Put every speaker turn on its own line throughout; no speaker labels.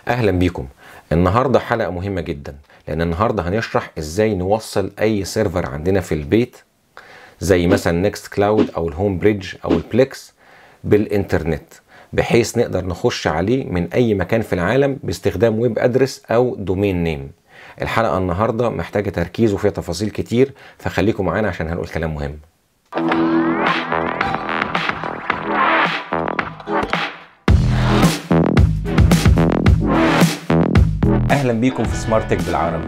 اهلا بيكم النهارده حلقه مهمه جدا لان النهارده هنشرح ازاي نوصل اي سيرفر عندنا في البيت زي مثلا نيكست كلاود او الهوم بريدج او البليكس بالانترنت بحيث نقدر نخش عليه من اي مكان في العالم باستخدام ويب ادرس او دومين نيم الحلقه النهارده محتاجه تركيز وفيها تفاصيل كتير فخليكم معانا عشان هنقول كلام مهم اهلا بيكم في سمارت تك بالعربي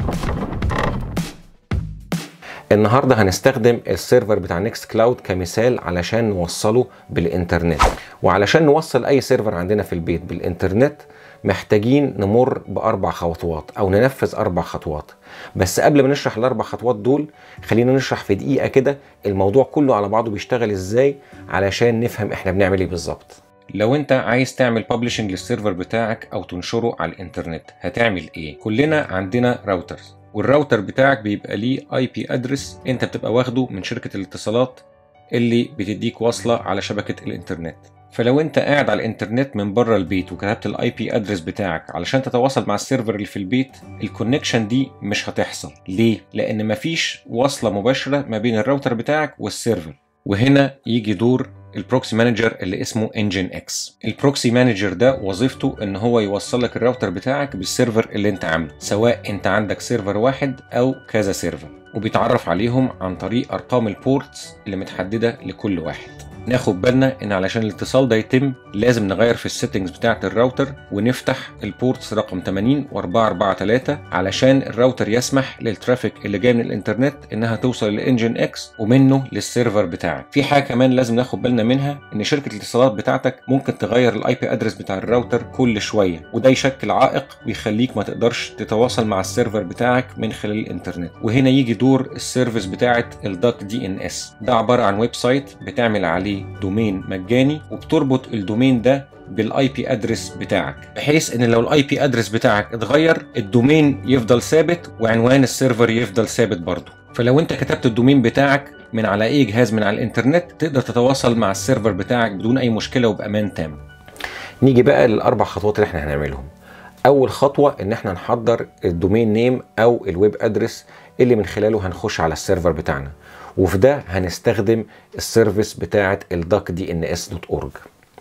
النهارده هنستخدم السيرفر بتاع نيكست كلاود كمثال علشان نوصله بالانترنت وعلشان نوصل اي سيرفر عندنا في البيت بالانترنت محتاجين نمر باربع خطوات او ننفذ اربع خطوات بس قبل ما نشرح الاربع خطوات دول خلينا نشرح في دقيقه كده الموضوع كله على بعضه بيشتغل ازاي علشان نفهم احنا بنعمل ايه بالظبط لو انت عايز تعمل ببلشنج للسيرفر بتاعك او تنشره على الانترنت هتعمل ايه كلنا عندنا راوترز والراوتر بتاعك بيبقى ليه اي بي ادرس انت بتبقى واخده من شركه الاتصالات اللي بتديك وصله على شبكه الانترنت فلو انت قاعد على الانترنت من بره البيت وكتبت الاي بي ادرس بتاعك علشان تتواصل مع السيرفر اللي في البيت الكونكشن دي مش هتحصل ليه لان مفيش وصله مباشره ما بين الراوتر بتاعك والسيرفر وهنا يجي دور البروكسي مانجر اللي اسمه انجن اكس البروكسي مانجر ده وظيفته ان هو يوصل لك الراوتر بتاعك بالسيرفر اللي انت عامله سواء انت عندك سيرفر واحد او كذا سيرفر وبيتعرف عليهم عن طريق ارقام البورتس اللي متحدده لكل واحد ناخد بالنا ان علشان الاتصال ده يتم لازم نغير في السيتنجز بتاعه الراوتر ونفتح البورتس رقم 80 و443 علشان الراوتر يسمح للترافيك اللي جاي من الانترنت انها توصل للانجن اكس ومنه للسيرفر بتاعك في حاجه كمان لازم ناخد بالنا منها ان شركه الاتصالات بتاعتك ممكن تغير الاي بي ادرس بتاع الراوتر كل شويه وده يشكل عائق ويخليك ما تقدرش تتواصل مع السيرفر بتاعك من خلال الانترنت وهنا يجي دور السيرفيس بتاعه الداك دي ان اس ده عباره عن ويب سايت بتعمل عليه دومين مجاني وبتربط الدومين ده بالاي بي ادرس بتاعك بحيث ان لو الاي بي ادرس بتاعك اتغير الدومين يفضل ثابت وعنوان السيرفر يفضل ثابت برضه فلو انت كتبت الدومين بتاعك من على اي جهاز من على الانترنت تقدر تتواصل مع السيرفر بتاعك بدون اي مشكله وبامان تام نيجي بقى للاربع خطوات اللي احنا هنعملهم اول خطوه ان احنا نحضر الدومين نيم او الويب ادرس اللي من خلاله هنخش على السيرفر بتاعنا وفي ده هنستخدم السيرفيس بتاعه الداك دي ان اس دوت اورج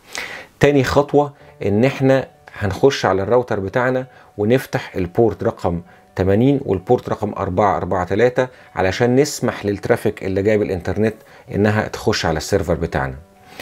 تاني خطوه ان احنا هنخش على الراوتر بتاعنا ونفتح البورت رقم 80 والبورت رقم 443 علشان نسمح للترافيك اللي جاي بالانترنت انها تخش على السيرفر بتاعنا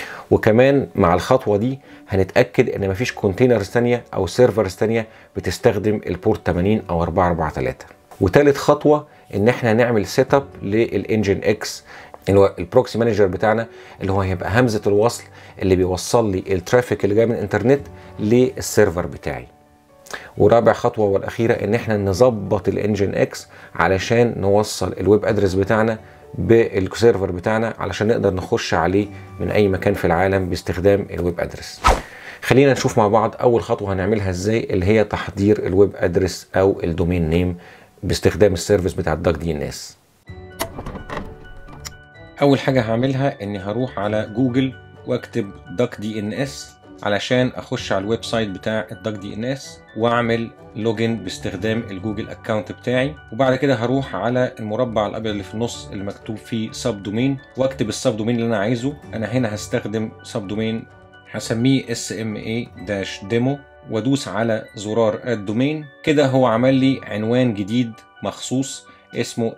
وكمان مع الخطوه دي هنتاكد ان مفيش كونتينرز ثانيه او سيرفرز ثانيه بتستخدم البورت 80 او 443 وتالت خطوه ان احنا نعمل سيت اب للانجن اكس اللي هو البروكسي مانجر بتاعنا اللي هو هيبقى همزه الوصل اللي بيوصل لي الترافيك اللي جاي من الانترنت للسيرفر بتاعي ورابع خطوه والاخيره ان احنا نظبط الانجن اكس علشان نوصل الويب ادرس بتاعنا بالسيرفر بتاعنا علشان نقدر نخش عليه من اي مكان في العالم باستخدام الويب ادرس خلينا نشوف مع بعض اول خطوه هنعملها ازاي اللي هي تحضير الويب ادرس او الدومين نيم باستخدام السيرفيس بتاع الداك دي ان اس اول حاجه هعملها اني هروح على جوجل واكتب داك دي ان اس علشان اخش على الويب سايت بتاع الداك دي ان اس واعمل لوجن باستخدام الجوجل اكونت بتاعي وبعد كده هروح على المربع الابيض اللي في النص اللي مكتوب فيه سب دومين واكتب السب دومين اللي انا عايزه انا هنا هستخدم سب دومين هسميه اس ام اي داش ديمو وادوس على زرار الدومين كده هو عمل لي عنوان جديد مخصوص اسمه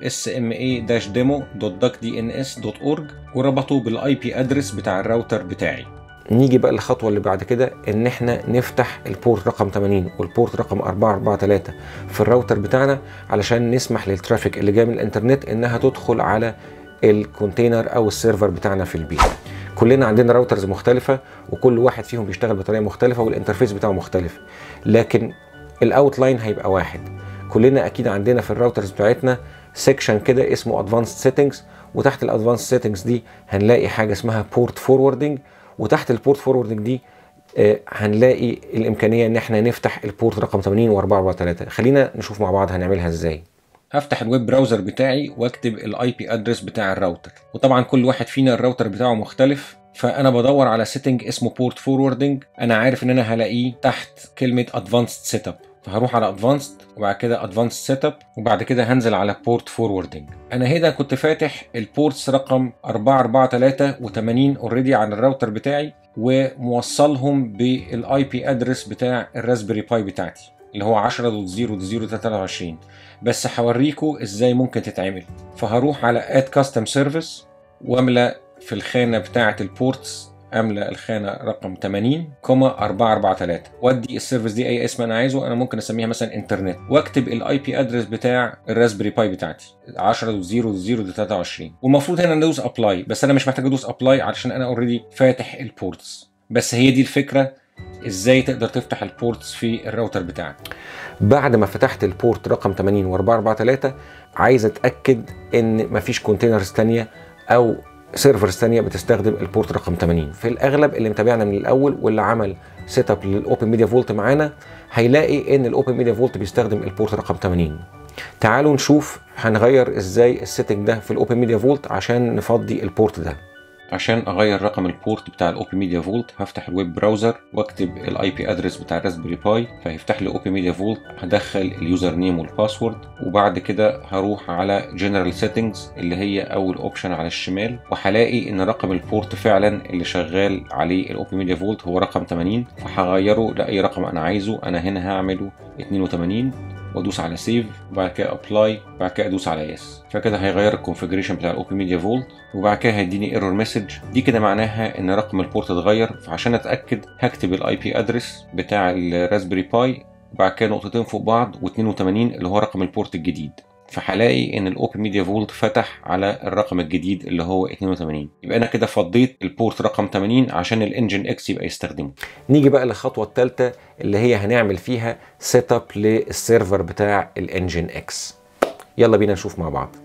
sma-demo.duckdns.org وربطه بالاي بي ادرس بتاع الراوتر بتاعي نيجي بقى للخطوه اللي بعد كده ان احنا نفتح البورت رقم 80 والبورت رقم 443 في الراوتر بتاعنا علشان نسمح للترافيك اللي جاي من الانترنت انها تدخل على الكونتينر او السيرفر بتاعنا في البيت كلنا عندنا راوترز مختلفة وكل واحد فيهم بيشتغل بطريقة مختلفة والانترفيس بتاعه مختلف لكن الاوتلاين هيبقى واحد كلنا اكيد عندنا في الراوترز بتاعتنا سيكشن كده اسمه ادفانسد سيتنجز وتحت الادفانسد سيتنجز دي هنلاقي حاجة اسمها بورت فوروردنج وتحت البورت فوروردنج دي آه هنلاقي الامكانيه ان احنا نفتح البورت رقم 80 و443 خلينا نشوف مع بعض هنعملها ازاي هفتح الويب براوزر بتاعي واكتب الاي بي ادرس بتاع الراوتر وطبعا كل واحد فينا الراوتر بتاعه مختلف فانا بدور على سيتنج اسمه بورت فوروردنج انا عارف ان انا هلاقيه تحت كلمه ادفانسد سيت اب فهروح على ادفانسد وبعد كده ادفانسد سيت اب وبعد كده هنزل على بورت فوروردنج انا هنا كنت فاتح البورتس رقم 443 اوريدي على الراوتر بتاعي وموصلهم بالاي بي ادرس بتاع الراسبيري باي بتاعتي اللي هو 10.0.0.23 بس هوريكم ازاي ممكن تتعمل فهروح على اد كاستم سيرفيس واملى في الخانه بتاعه البورتس املى الخانه رقم 80 كوما 443 وادي السيرفيس دي اي اسم انا عايزه انا ممكن اسميها مثلا انترنت واكتب الاي بي ادرس بتاع الراسبري باي بتاعتي 10.0.0.23 والمفروض هنا ندوس ابلاي بس انا مش محتاج ادوس ابلاي علشان انا اوريدي فاتح البورتس بس هي دي الفكره ازاي تقدر تفتح البورتس في الراوتر بتاعك بعد ما فتحت البورت رقم 80 و443 عايز اتاكد ان مفيش كونتينرز تانية او سيرفرز تانية بتستخدم البورت رقم 80 في الاغلب اللي متابعنا من الاول واللي عمل سيت اب للاوبن ميديا فولت معانا هيلاقي ان الاوبن ميديا فولت بيستخدم البورت رقم 80 تعالوا نشوف هنغير ازاي السيتنج ده في الاوبن ميديا فولت عشان نفضي البورت ده عشان اغير رقم البورت بتاع الاوبن ميديا فولت هفتح الويب براوزر واكتب الاي بي ادرس بتاع الراسبري باي فهيفتح لي اوبن ميديا فولت هدخل اليوزر نيم والباسورد وبعد كده هروح على جنرال سيتنجز اللي هي اول اوبشن على الشمال وهلاقي ان رقم البورت فعلا اللي شغال عليه الاوبن ميديا فولت هو رقم 80 فهغيره لاي رقم انا عايزه انا هنا هعمله 82 وادوس على سيف وبعد كده ابلاي وبعد كده ادوس على يس فكده هيغير الكونفجريشن بتاع الاوبن ميديا فولت وبعد كده هيديني ايرور مسج دي كده معناها ان رقم البورت اتغير فعشان اتاكد هكتب الاي بي ادرس بتاع الراسبري باي وبعد كده نقطتين فوق بعض و82 اللي هو رقم البورت الجديد فهلاقي ان الاوبن ميديا فولت فتح على الرقم الجديد اللي هو 82 يبقى انا كده فضيت البورت رقم 80 عشان الانجن اكس يبقى يستخدمه نيجي بقى للخطوه الثالثه اللي هي هنعمل فيها سيت اب للسيرفر بتاع الانجن اكس يلا بينا نشوف مع بعض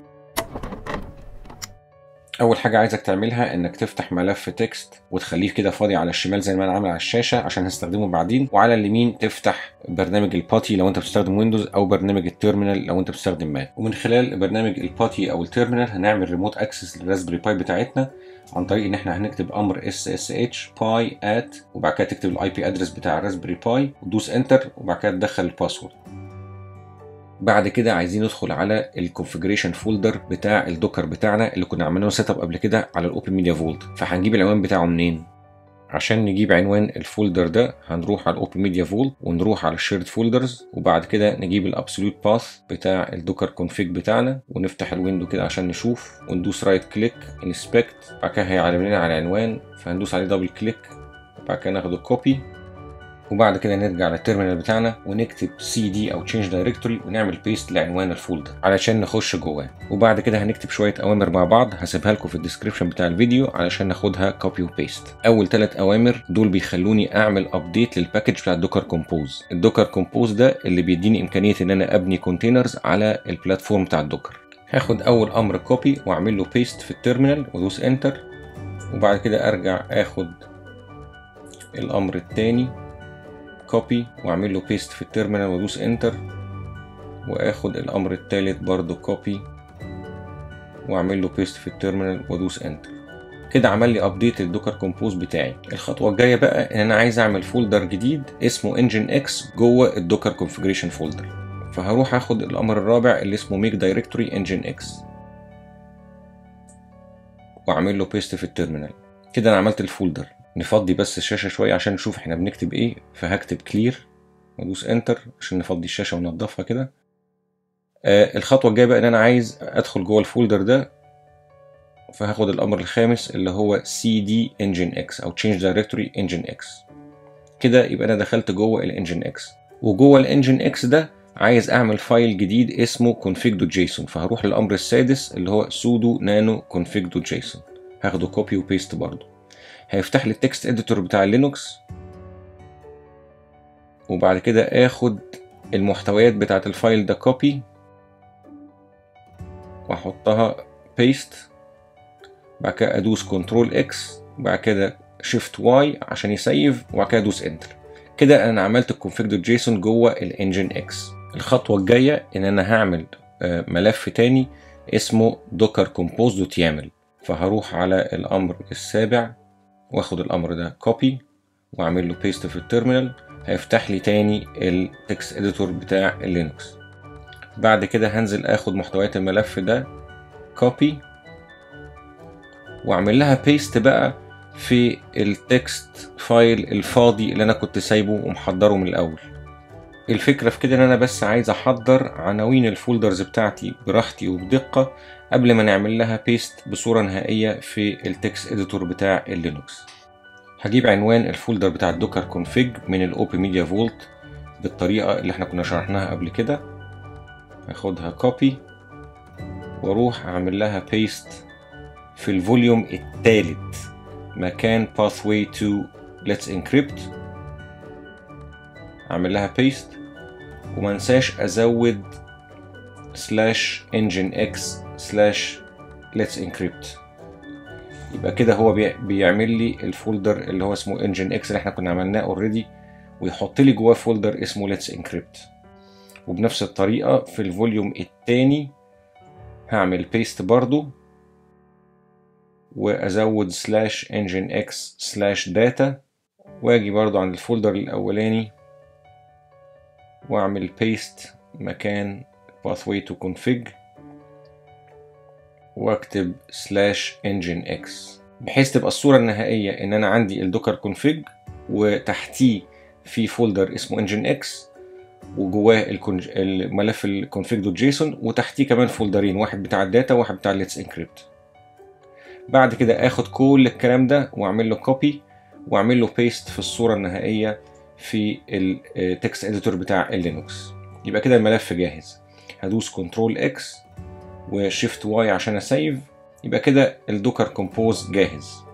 اول حاجه عايزك تعملها انك تفتح ملف تكست وتخليه كده فاضي على الشمال زي ما انا عامل على الشاشه عشان هستخدمه بعدين وعلى اليمين تفتح برنامج الباتي لو انت بتستخدم ويندوز او برنامج التيرمينال لو انت بتستخدم ماك ومن خلال برنامج الباتي او التيرمينال هنعمل ريموت اكسس للراسبري باي بتاعتنا عن طريق ان احنا هنكتب امر اس اس اتش باي ات وبعد كده تكتب الاي بي ادرس بتاع الراسبري باي وتدوس انتر وبعد كده تدخل الباسورد بعد كده عايزين ندخل على الكونفجريشن فولدر بتاع الدوكر بتاعنا اللي كنا عاملينه سيت اب قبل كده على الاوبن ميديا فولت فهنجيب العنوان بتاعه منين عشان نجيب عنوان الفولدر ده هنروح على الاوبن ميديا فولت ونروح على الشيرد فولدرز وبعد كده نجيب الابسولوت باث بتاع الدوكر كونفيج بتاعنا ونفتح الويندو كده عشان نشوف وندوس رايت كليك انسبكت بعد كده هيعلم لنا على العنوان فهندوس عليه دبل كليك وبعد كده ناخد الكوبي وبعد كده نرجع للتيرمينال بتاعنا ونكتب سي دي او تشينج دايركتوري ونعمل بيست لعنوان الفولدر علشان نخش جواه وبعد كده هنكتب شويه اوامر مع بعض هسيبها لكم في الديسكربشن بتاع الفيديو علشان ناخدها كوبي وبيست اول ثلاث اوامر دول بيخلوني اعمل ابديت للباكج بتاع الدوكر كومبوز الدوكر كومبوز ده اللي بيديني امكانيه ان انا ابني كونتينرز على البلاتفورم بتاع الدوكر هاخد اول امر كوبي واعمل له بيست في التيرمينال وادوس انتر وبعد كده ارجع اخد الامر الثاني كوبي واعمل له بيست في التيرمينال وادوس انتر واخد الامر الثالث برضو كوبي واعمل له بيست في التيرمينال وادوس انتر كده عمل لي ابديت الدوكر كومبوز بتاعي الخطوه الجايه بقى ان انا عايز اعمل فولدر جديد اسمه انجن اكس جوه الدوكر كونفجريشن فولدر فهروح اخد الامر الرابع اللي اسمه ميك دايركتوري انجن اكس واعمل له بيست في التيرمينال كده انا عملت الفولدر نفضي بس الشاشه شويه عشان نشوف احنا بنكتب ايه فهكتب كلير وادوس انتر عشان نفضي الشاشه وننضفها كده آه الخطوه الجايه بقى ان انا عايز ادخل جوه الفولدر ده فهاخد الامر الخامس اللي هو cd engine x او change directory engine x كده يبقى انا دخلت جوه الانجن اكس وجوه الانجن اكس ده عايز اعمل فايل جديد اسمه config.json فهروح للامر السادس اللي هو sudo nano config.json هاخده كوبي وبيست برضه هيفتح لي التكست اديتور بتاع لينوكس وبعد كده اخد المحتويات بتاعه الفايل ده كوبي واحطها بيست بعد كده ادوس كنترول اكس وبعد كده شيفت واي عشان يسيف وبعد كده ادوس انتر كده انا عملت الكونفيج دوت جيسون جوه الانجن اكس الخطوه الجايه ان انا هعمل ملف تاني اسمه دوكر كومبوز دوت يامل فهروح على الامر السابع واخد الامر ده كوبي واعمل له بيست في التيرمينال هيفتح لي تاني التكست اديتور بتاع اللينكس بعد كده هنزل اخد محتويات الملف ده كوبي واعمل لها بيست بقى في التكست فايل الفاضي اللي انا كنت سايبه ومحضره من الاول الفكرة في كده ان انا بس عايز احضر عناوين الفولدرز بتاعتي براحتي وبدقة قبل ما نعمل لها بيست بصورة نهائية في التكست اديتور بتاع اللينكس هجيب عنوان الفولدر بتاع الدوكر كونفيج من الاوبن ميديا فولت بالطريقة اللي احنا كنا شرحناها قبل كده هاخدها كوبي واروح اعمل لها بيست في الفوليوم التالت مكان pathway to let's encrypt اعمل لها بيست وما انساش ازود سلاش engine x سلاش let's encrypt يبقى كده هو بيعمل لي الفولدر اللي هو اسمه engine x اللي احنا كنا عملناه اوريدي ويحط لي جواه فولدر اسمه let's encrypt وبنفس الطريقة في الفوليوم التاني هعمل بيست برضو وازود سلاش engine x سلاش داتا واجي برضو عند الفولدر الاولاني واعمل بيست مكان pathway to config واكتب سلاش engine x بحيث تبقى الصورة النهائية ان انا عندي الدوكر config وتحتيه في فولدر اسمه engine x وجواه الكونج... الملف الكونفيج دوت جيسون وتحتيه كمان فولدرين واحد بتاع الداتا وواحد بتاع الليتس انكريبت بعد كده اخد كل الكلام ده واعمل له كوبي واعمل له بيست في الصورة النهائية في التكست اديتور بتاع اللينكس يبقى كده الملف جاهز هدوس كنترول اكس وشيفت واي عشان اسيف يبقى كده الدوكر كومبوز جاهز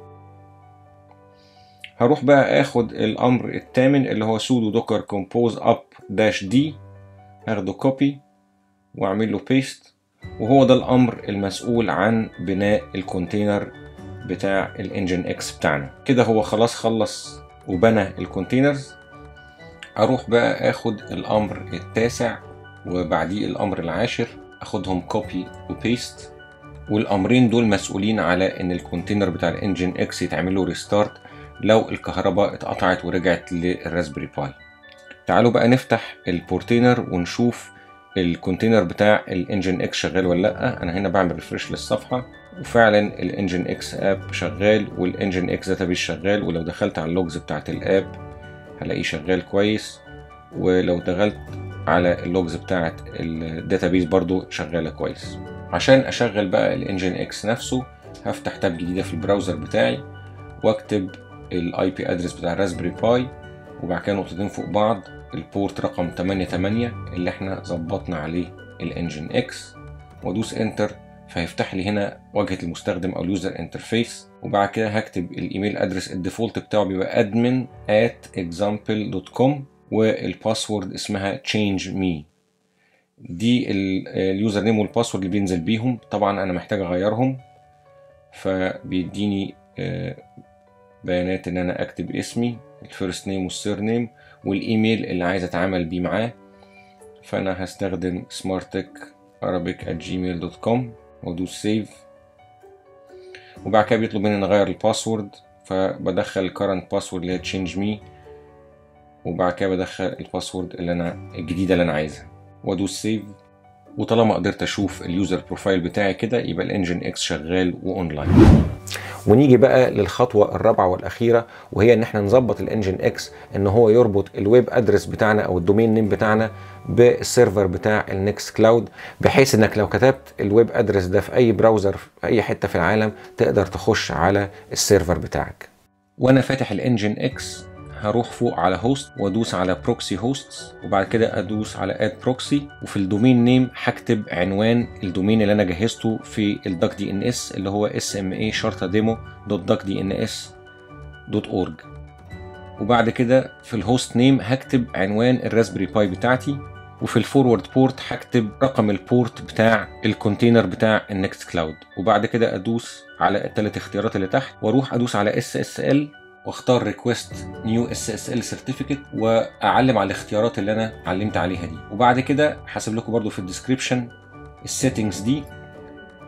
هروح بقى اخد الامر الثامن اللي هو سودو دوكر كومبوز اب داش دي هاخده كوبي واعمل له بيست وهو ده الامر المسؤول عن بناء الكونتينر بتاع الانجن اكس بتاعنا كده هو خلاص خلص وبنى الكونتينرز اروح بقى اخد الامر التاسع وبعديه الامر العاشر اخدهم كوبي وبيست والامرين دول مسؤولين على ان الكونتينر بتاع الانجن اكس يتعمل له ريستارت لو الكهرباء اتقطعت ورجعت للراسبري باي تعالوا بقى نفتح البورتينر ونشوف الكونتينر بتاع الانجن اكس شغال ولا لا انا هنا بعمل ريفرش للصفحه وفعلا الانجن اكس اب شغال والانجن اكس داتابيس شغال ولو دخلت على اللوجز بتاعت الاب هلاقيه شغال كويس ولو دخلت على اللوجز بتاعت الداتابيس برضو شغاله كويس عشان اشغل بقى الانجن اكس نفسه هفتح تاب جديده في البراوزر بتاعي واكتب الاي بي ادرس بتاع الراسبري باي وبعد كده نقطتين فوق بعض البورت رقم 88 اللي احنا ظبطنا عليه الانجن اكس وادوس انتر فهيفتح لي هنا واجهه المستخدم او اليوزر انترفيس وبعد كده هكتب الايميل ادرس الديفولت بتاعه بيبقى admin at example.com والباسورد اسمها change me دي اليوزر نيم والباسورد اللي بينزل بيهم طبعا انا محتاج اغيرهم فبيديني بيانات ان انا اكتب اسمي الفيرست نيم والسير نيم والايميل اللي عايز اتعامل بيه معاه فانا هستخدم smartech@gmail.com وادوس سيف وبعد كده بيطلب مني نغير الباسورد فبدخل الكرنت باسورد اللي هي تشينج مي وبعد كده بدخل الباسورد اللي انا الجديده اللي انا عايزها وادوس سيف وطالما قدرت اشوف اليوزر بروفايل بتاعي كده يبقى الانجن اكس شغال واونلاين ونيجي بقى للخطوه الرابعه والاخيره وهي ان احنا نظبط الانجن اكس ان هو يربط الويب ادرس بتاعنا او الدومين نيم بتاعنا بالسيرفر بتاع النكست كلاود بحيث انك لو كتبت الويب ادرس ده في اي براوزر في اي حته في العالم تقدر تخش على السيرفر بتاعك وانا فاتح الانجن اكس هروح فوق على هوست وادوس على بروكسي هوستس وبعد كده ادوس على اد بروكسي وفي الدومين نيم هكتب عنوان الدومين اللي انا جهزته في الداك دي ان اس اللي هو اس ام اي شرطه ديمو دوت داك دي ان اس دوت اورج وبعد كده في الهوست نيم هكتب عنوان الراسبري باي بتاعتي وفي الفورورد بورت هكتب رقم البورت بتاع الكونتينر بتاع النكست كلاود وبعد كده ادوس على الثلاث اختيارات اللي تحت واروح ادوس على اس اس ال واختار ريكوست نيو اس اس ال سيرتيفيكت واعلم على الاختيارات اللي انا علمت عليها دي وبعد كده هسيب لكم برده في الديسكريبشن السيتنجز دي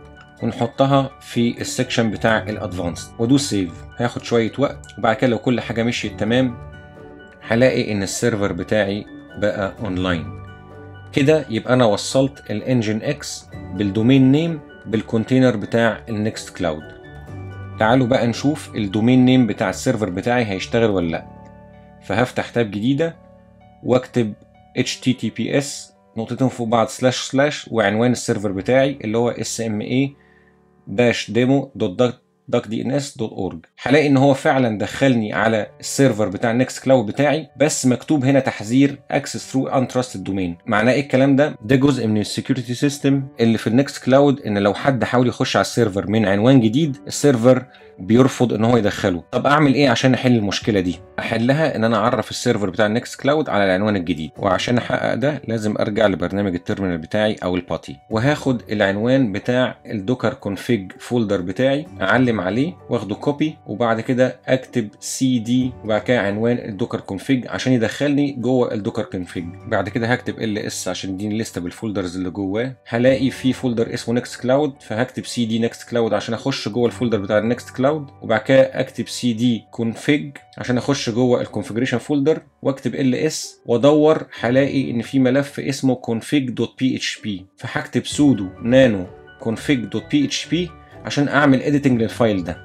ونحطها في السكشن بتاع الادفانسد وادوس سيف هياخد شويه وقت وبعد كده لو كل حاجه مشيت تمام هلاقي ان السيرفر بتاعي بقى اونلاين كده يبقى انا وصلت الانجن اكس بالدومين نيم بالكونتينر بتاع النكست كلاود تعالوا بقى نشوف الدومين نيم بتاع السيرفر بتاعي هيشتغل ولا لا فهفتح تاب جديده واكتب https نقطتين فوق بعض سلاش سلاش وعنوان السيرفر بتاعي اللي هو sma داش ديمو دوت داك دي ان اس دوت اورج هلاقي ان هو فعلا دخلني على السيرفر بتاع النكست كلاود بتاعي بس مكتوب هنا تحذير اكسس ثرو انترستد دومين معناه ايه الكلام ده ده جزء من السكيورتي سيستم اللي في النكست كلاود ان لو حد حاول يخش على السيرفر من عنوان جديد السيرفر بيرفض ان هو يدخله طب اعمل ايه عشان احل المشكله دي احلها ان انا اعرف السيرفر بتاع النكست كلاود على العنوان الجديد وعشان احقق ده لازم ارجع لبرنامج التيرمينال بتاعي او الباتي وهاخد العنوان بتاع الدوكر كونفيج فولدر بتاعي اعلم عليه واخده كوبي وبعد كده اكتب سي دي وبعد كده عنوان الدوكر كونفيج عشان يدخلني جوه الدوكر كونفيج بعد كده هكتب ال اس عشان يديني لسته بالفولدرز اللي جواه هلاقي في فولدر اسمه نكست كلاود فهكتب سي دي نكست كلاود عشان اخش جوه الفولدر بتاع النكست كلاود وبعد كده اكتب سي دي كونفيج عشان اخش جوه الكونفيجريشن فولدر واكتب ال اس وادور هلاقي ان في ملف اسمه config.php فهكتب سودو نانو config.php عشان اعمل اديتنج للفايل ده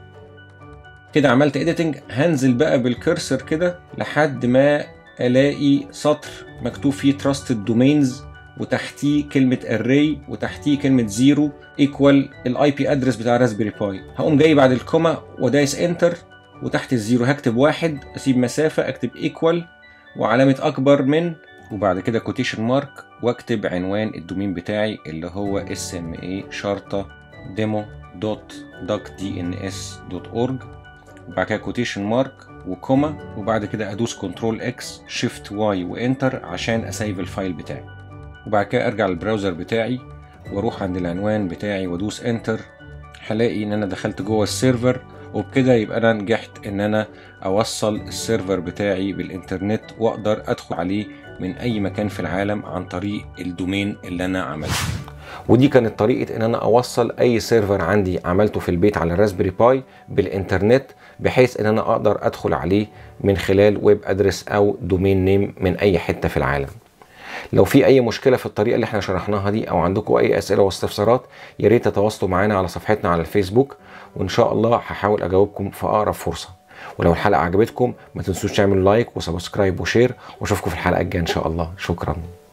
كده عملت اديتنج هنزل بقى بالكرسر كده لحد ما الاقي سطر مكتوب فيه تراستد دومينز وتحتيه كلمة array وتحتيه كلمة زيرو ايكوال الاي بي ادرس بتاع راسبيري باي هقوم جاي بعد الكوما ودايس انتر وتحت الزيرو هكتب واحد اسيب مسافة اكتب ايكوال وعلامة اكبر من وبعد كده كوتيشن مارك واكتب عنوان الدومين بتاعي اللي هو sma شرطة ديمو دوت داك دي ان اس دوت اورج وبعد كده كوتيشن مارك وكوما وبعد كده ادوس كنترول اكس شيفت واي وانتر عشان اسيف الفايل بتاعي وبعد كده ارجع للبراوزر بتاعي واروح عند العنوان بتاعي وادوس انتر هلاقي ان انا دخلت جوه السيرفر وبكده يبقى انا نجحت ان انا اوصل السيرفر بتاعي بالانترنت واقدر ادخل عليه من اي مكان في العالم عن طريق الدومين اللي انا عملته ودي كانت طريقة ان انا اوصل اي سيرفر عندي عملته في البيت على الراسبري باي بالانترنت بحيث ان انا اقدر ادخل عليه من خلال ويب ادرس او دومين نيم من اي حتة في العالم لو في اي مشكله في الطريقه اللي احنا شرحناها دي او عندكم اي اسئله واستفسارات يا ريت تتواصلوا معانا على صفحتنا على الفيسبوك وان شاء الله هحاول اجاوبكم في اقرب فرصه ولو الحلقه عجبتكم ما تنسوش تعملوا لايك وسبسكرايب وشير واشوفكم في الحلقه الجايه ان شاء الله شكرا